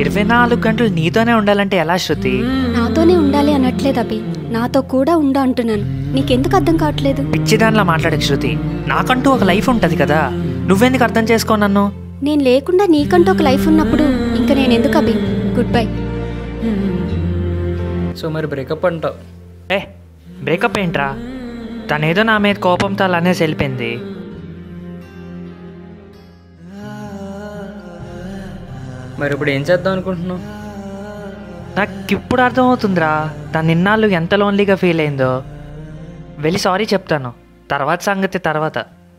ఇరవై నాలుగు గంటలు నీతోనే ఉండాలంటే ఎలా శృతి నాతోనే ఉండాలి అనట్లేదు అభి నాతో కూడా ఉండు అంటున్నాను నీకెందుకు అర్థం కావట్లేదు పిచ్చిదానిలా మాట్లాడకు శృతి నాకంటూ ఒక లైఫ్ ఉంటుంది కదా నువ్వెందుకు అర్థం చేసుకో నన్ను నేను లేకుండా నీకంటూ ఒక లైఫ్ ఉన్నప్పుడు ఇంకా నేను ఎందుకు అభి గుడ్ బై సో మరి బ్రేకప్ అంటావు ఏ బ్రేకప్ ఏంట్రా తనేదో నా మీద కోపంతో అలానే వెళ్ళిపోయింది మరి ఇప్పుడు ఏం చేద్దాం అనుకుంటున్నావు నాకు ఇప్పుడు అర్థమవుతుందిరా తను ఇన్నాళ్ళు ఎంత లోన్లీగా ఫీల్ అయిందో వెళ్ళి సారీ చెప్తాను తర్వాత సంగతి తర్వాత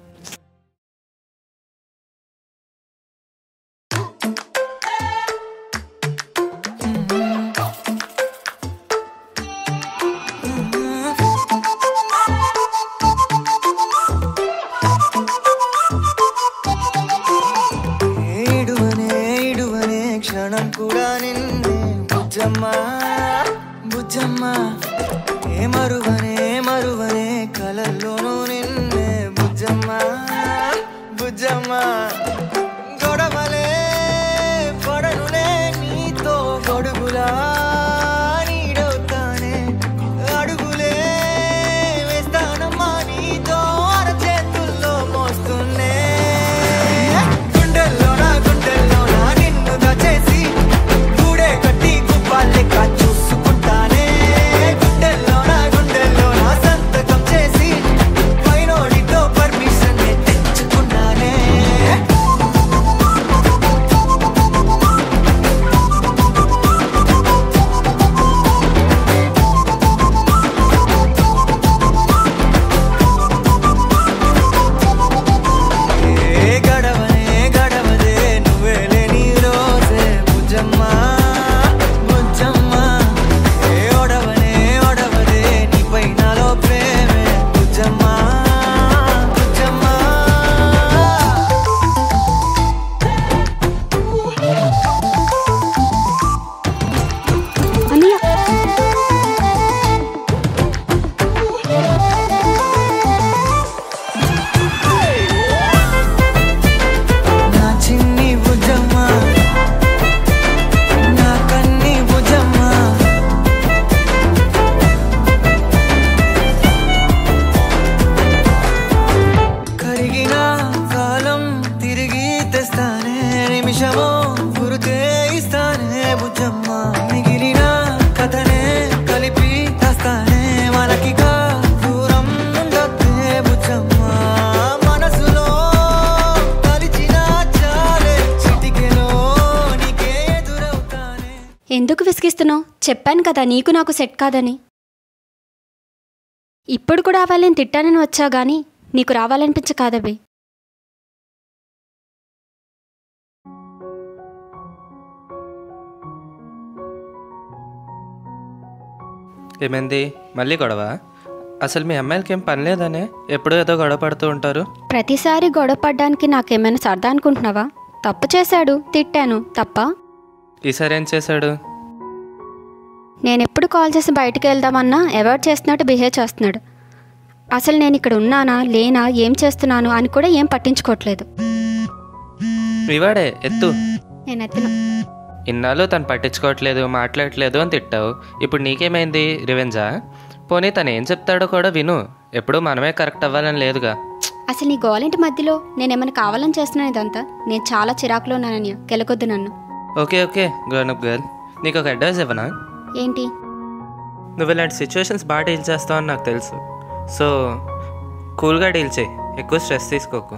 ఏడువనే ఏడువనే క్షణం కూడా నిన్నే బుజ్జమ్మ బుజ్జమ్మ ఏ మరువనే మరువనే కలల్లోనూ నిన్నే బుజ్జమ్మ బుజ్జమ్మ గొడవలే పడనులే నీతో గొడుగులా నీడవుతానే అడుగులే వేస్తానమ్మా నీతో అరచేతుల్లో మోస్తున్నే గుండెల్లోన గుండెల్లోన నిన్ను దాచేసి గూడే కట్టి గుప్పాలెక్క చూసుకుంటానే గుండెల్లోన గుండెల్లోన సంతకం చేసి పైనోడితో పర్మిషన్ తెచ్చుకున్నానే ఏ గడవనే గడవదే నువ్వే లేని రోజే బుజ్జమ్మ బుజ్జమ్మ ఏ ఒడవనే ఒడవదే నీపై నాలో ప్రేమే బుజ్జమ్మ బుజ్జమ్మ అన్నయ్య నా చిన్ని బుజ్జమ్మ నా కన్ని బుజ్జమ్మ కరిగిన కాలం తిరిగి తెస్తానే నిమిషమో గురుతే ఇస్తానే బుజ్జమ్మ మిగిలిన కథనే కలిపి తెస్తానే మనకిగా దూరం ఉండొద్దే బుజ్జమ్మ మనసులో కలిచిన చాలే చిటికెలో నీకే ఎదురవుతానే ఎందుకు విసిగిస్తున్నావు చెప్పాను కదా నీకు నాకు సెట్ కాదని ఇప్పుడు కూడా వాళ్ళని తిట్టానని వచ్చా గానీ నీకు రావాలనిపించ కాదవి ఏమైంది మళ్ళీ గొడవ అసలు మీ అమ్మాయిలకి ఏం పని లేదనే ఎప్పుడూ ఏదో గొడవ పడుతూ ఉంటారు ప్రతిసారి గొడవ పడ్డానికి నాకేమైనా సరదా అనుకుంటున్నావా తప్పు చేశాడు తిట్టాను తప్ప ఈసారి ఏం చేశాడు నేను ఎప్పుడు కాల్ చేసి బయటికి వెళ్దామన్నా అవాయిడ్ చేస్తున్నట్టు బిహేవ్ చేస్తున్నాడు అసలు నేను ఇక్కడ ఉన్నానా లేనా ఏం చేస్తున్నాను అని కూడా ఏం పట్టించుకోవట్లేదు ఇవాడే ఎత్తు నేను ఎత్తిన ఇన్నాళ్ళు తను పట్టించుకోవట్లేదు మాట్లాడట్లేదు అని తిట్టావు ఇప్పుడు నీకేమైంది రివెంజా పోనీ తను ఏం చెప్తాడో కూడా విను ఎప్పుడూ మనమే కరెక్ట్ అవ్వాలని లేదుగా అసలు నీ గోలింటి మధ్యలో నేనేమైనా కావాలని చేస్తున్నాను ఇదంతా నేను చాలా చిరాకులో ఉన్నానని కెలకొద్దు నన్ను okay okay grown up girl నీకు ఒక అడ్వైస్ ఇవ్వనా ఏంటి నువ్వు ఇలాంటి సిచ్యువేషన్స్ బాగా డీల్ చేస్తావు అని నాకు తెలుసు సో కూల్గా డీల్ చేయి ఎక్కువ స్ట్రెస్ తీసుకోకు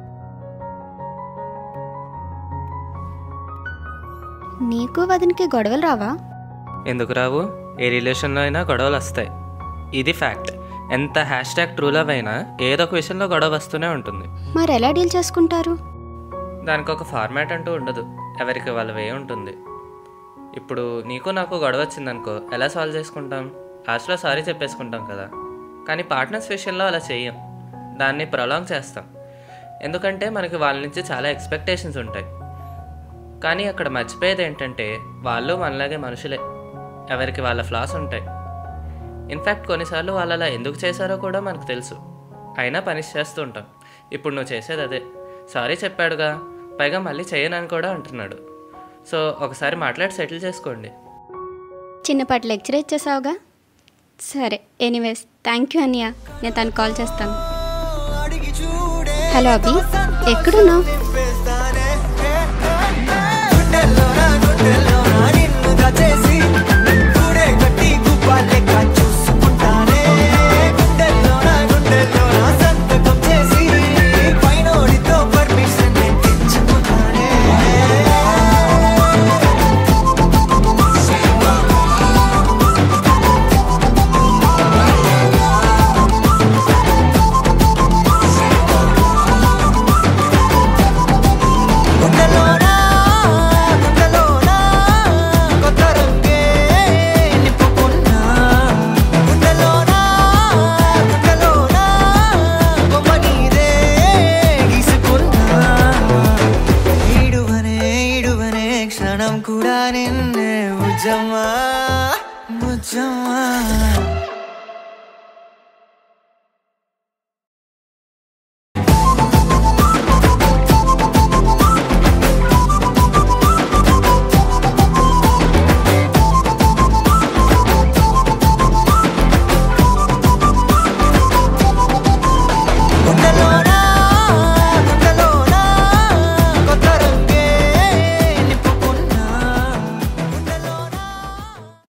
నీకు వదినికి గొడవలు రావా ఎందుకు రావు ఏ రిలేషన్లో అయినా గొడవలు వస్తాయి ఇది ఫ్యాక్ట్ ఎంత హ్యాష్ ట్యాగ్ ట్రూ లవ్ అయినా ఏదో ఒక విషయంలో గొడవ వస్తూనే ఉంటుంది మరి ఎలా డీల్ చేసుకుంటారు దానికి ఒక ఫార్మాట్ అంటూ ఉండదు ఎవరికి వాళ్ళ వే ఉంటుంది ఇప్పుడు నీకు నాకు గొడవ వచ్చిందనుకో ఎలా సాల్వ్ చేసుకుంటాం లాస్ట్లో సారీ చెప్పేసుకుంటాం కదా కానీ పార్ట్నర్స్ విషయంలో అలా చెయ్యం దాన్ని ప్రొలాంగ్ చేస్తాం ఎందుకంటే మనకి వాళ్ళ నుంచి చాలా ఎక్స్పెక్టేషన్స్ ఉంటాయి కానీ అక్కడ మర్చిపోయేది ఏంటంటే వాళ్ళు మనలాగే మనుషులే ఎవరికి వాళ్ళ ఫ్లాస్ ఉంటాయి ఇన్ఫ్యాక్ట్ కొన్నిసార్లు వాళ్ళు అలా ఎందుకు చేశారో కూడా మనకు తెలుసు అయినా పనిష్ చేస్తూ ఉంటాం ఇప్పుడు నువ్వు చేసేది అదే సారీ చెప్పాడుగా పైగా మళ్ళీ చేయనని కూడా అంటున్నాడు సో ఒకసారి మాట్లాడి సెటిల్ చేసుకోండి చిన్నపాటి లెక్చర్ ఇచ్చేసావుగా సరే ఎనీవేస్ థ్యాంక్ యూ అన్నయ్య నేను తను కాల్ చేస్తాను అడిగి చూడే హలో అభి ఎక్కడున్నావు